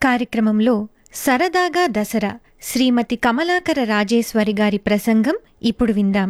కార్యక్రమంలో సరదాగా దసరా శ్రీమతి కమలాకర రాజేశ్వరి గారి ప్రసంగం ఇప్పుడు విందాం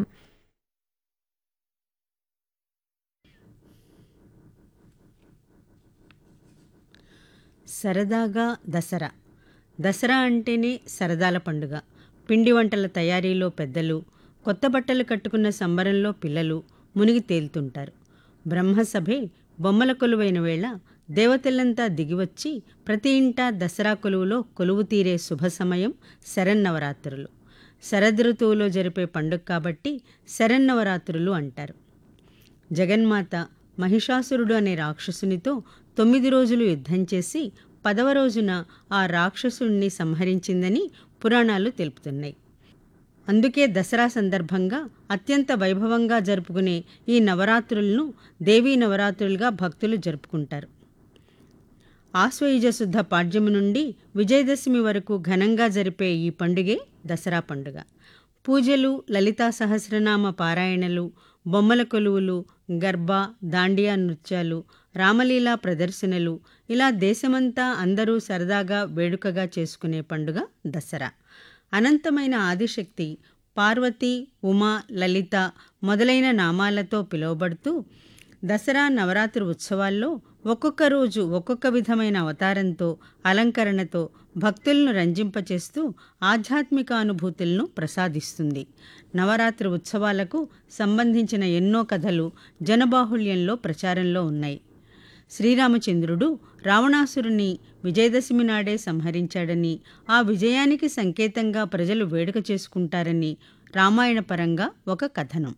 సరదాగా దసరా దసరా అంటేనే సరదాల పండుగ పిండి వంటల తయారీలో పెద్దలు కొత్త బట్టలు కట్టుకున్న సంబరంలో పిల్లలు మునిగి తేలుతుంటారు బ్రహ్మసభే బొమ్మల కొలువైన వేళ దేవతలంతా దిగివచ్చి ప్రతి ఇంటా దసరా కొలువులో కొలువు తీరే శుభ సమయం శరన్నవరాత్రులు శరదృతువులో జరిపే పండుగ కాబట్టి శరన్నవరాత్రులు అంటారు జగన్మాత మహిషాసురుడు అనే రాక్షసునితో తొమ్మిది రోజులు యుద్ధం చేసి పదవ రోజున ఆ రాక్షసుణ్ణి సంహరించిందని పురాణాలు తెలుపుతున్నాయి అందుకే దసరా సందర్భంగా అత్యంత వైభవంగా జరుపుకునే ఈ నవరాత్రులను దేవీ నవరాత్రులుగా భక్తులు జరుపుకుంటారు ఆశ్వయుజ శుద్ధ పాడ్యము నుండి విజయదశమి వరకు ఘనంగా జరిపే ఈ పండుగే దసరా పండుగ పూజలు లలితా సహస్రనామ పారాయణలు బొమ్మల కొలువులు గర్భ దాండియా నృత్యాలు రామలీలా ప్రదర్శనలు ఇలా దేశమంతా అందరూ సరదాగా వేడుకగా చేసుకునే పండుగ దసరా అనంతమైన ఆదిశక్తి పార్వతి ఉమా లలిత మొదలైన నామాలతో పిలువబడుతూ దసరా నవరాత్రి ఉత్సవాల్లో ఒక్కొక్క రోజు ఒక్కొక్క విధమైన అవతారంతో అలంకరణతో భక్తులను రంజింపచేస్తూ ఆధ్యాత్మిక అనుభూతులను ప్రసాదిస్తుంది నవరాత్రి ఉత్సవాలకు సంబంధించిన ఎన్నో కథలు జనబాహుళ్యంలో ప్రచారంలో ఉన్నాయి శ్రీరామచంద్రుడు రావణాసురుని విజయదశమి నాడే సంహరించాడని ఆ విజయానికి సంకేతంగా ప్రజలు వేడుక చేసుకుంటారని రామాయణ పరంగా ఒక కథనం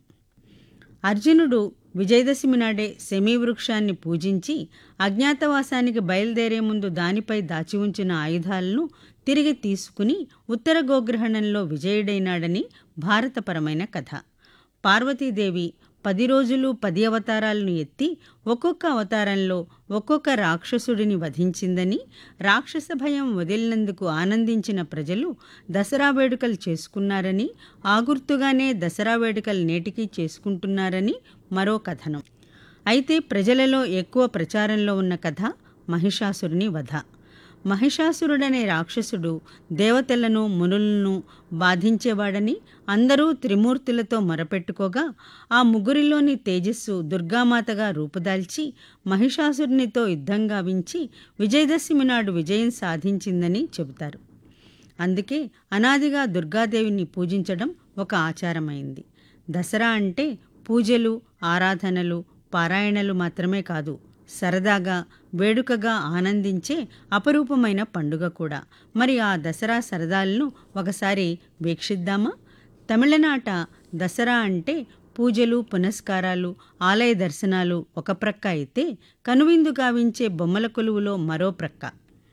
అర్జునుడు విజయదశమి నాడే శమీ వృక్షాన్ని పూజించి అజ్ఞాతవాసానికి బయలుదేరే ముందు దానిపై దాచి ఉంచిన ఆయుధాలను తిరిగి తీసుకుని ఉత్తర గోగ్రహణంలో విజయుడైనాడని భారతపరమైన కథ పార్వతీదేవి పది రోజులు పది అవతారాలను ఎత్తి ఒక్కొక్క అవతారంలో ఒక్కొక్క రాక్షసుడిని వధించిందని రాక్షస భయం వదిలినందుకు ఆనందించిన ప్రజలు దసరా వేడుకలు చేసుకున్నారని ఆ గుర్తుగానే దసరా వేడుకలు నేటికీ చేసుకుంటున్నారని మరో కథనం అయితే ప్రజలలో ఎక్కువ ప్రచారంలో ఉన్న కథ మహిషాసురుని వధ మహిషాసురుడనే రాక్షసుడు దేవతలను మునులను బాధించేవాడని అందరూ త్రిమూర్తులతో మొరపెట్టుకోగా ఆ ముగ్గురిలోని తేజస్సు దుర్గామాతగా రూపుదాల్చి మహిషాసురునితో యుద్ధం గావించి విజయదశమి నాడు విజయం సాధించిందని చెబుతారు అందుకే అనాదిగా దుర్గాదేవిని పూజించడం ఒక ఆచారమైంది దసరా అంటే పూజలు ఆరాధనలు పారాయణలు మాత్రమే కాదు సరదాగా వేడుకగా ఆనందించే అపరూపమైన పండుగ కూడా మరి ఆ దసరా సరదాలను ఒకసారి వీక్షిద్దామా తమిళనాట దసరా అంటే పూజలు పునస్కారాలు ఆలయ దర్శనాలు ఒక ప్రక్క అయితే కనువిందు గావించే బొమ్మల కొలువులో మరో ప్రక్క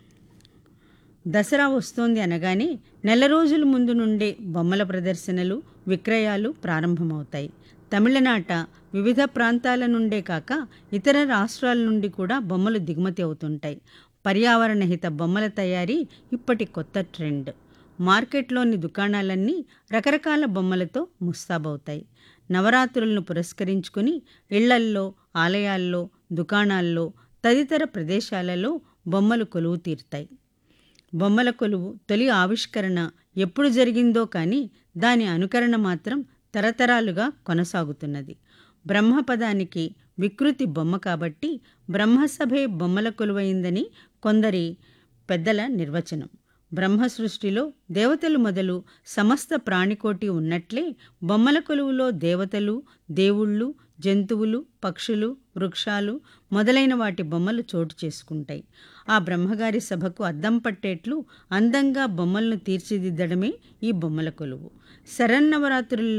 దసరా వస్తోంది అనగానే నెల రోజుల ముందు నుండే బొమ్మల ప్రదర్శనలు విక్రయాలు ప్రారంభమవుతాయి తమిళనాట వివిధ ప్రాంతాల నుండే కాక ఇతర రాష్ట్రాల నుండి కూడా బొమ్మలు దిగుమతి అవుతుంటాయి పర్యావరణ హిత బొమ్మల తయారీ ఇప్పటి కొత్త ట్రెండ్ మార్కెట్లోని దుకాణాలన్నీ రకరకాల బొమ్మలతో ముస్తాబవుతాయి నవరాత్రులను పురస్కరించుకుని ఇళ్లల్లో ఆలయాల్లో దుకాణాల్లో తదితర ప్రదేశాలలో బొమ్మలు కొలువు తీరుతాయి బొమ్మల కొలువు తొలి ఆవిష్కరణ ఎప్పుడు జరిగిందో కానీ దాని అనుకరణ మాత్రం తరతరాలుగా కొనసాగుతున్నది బ్రహ్మపదానికి వికృతి బొమ్మ కాబట్టి బ్రహ్మసభే బొమ్మల కొలువైందని కొందరి పెద్దల నిర్వచనం బ్రహ్మ సృష్టిలో దేవతలు మొదలు సమస్త ప్రాణికోటి ఉన్నట్లే బొమ్మల కొలువులో దేవతలు దేవుళ్ళు జంతువులు పక్షులు వృక్షాలు మొదలైన వాటి బొమ్మలు చోటు చేసుకుంటాయి ఆ బ్రహ్మగారి సభకు అద్దం పట్టేట్లు అందంగా బొమ్మలను తీర్చిదిద్దడమే ఈ బొమ్మల కొలువు శరన్నవరాత్రుల్లో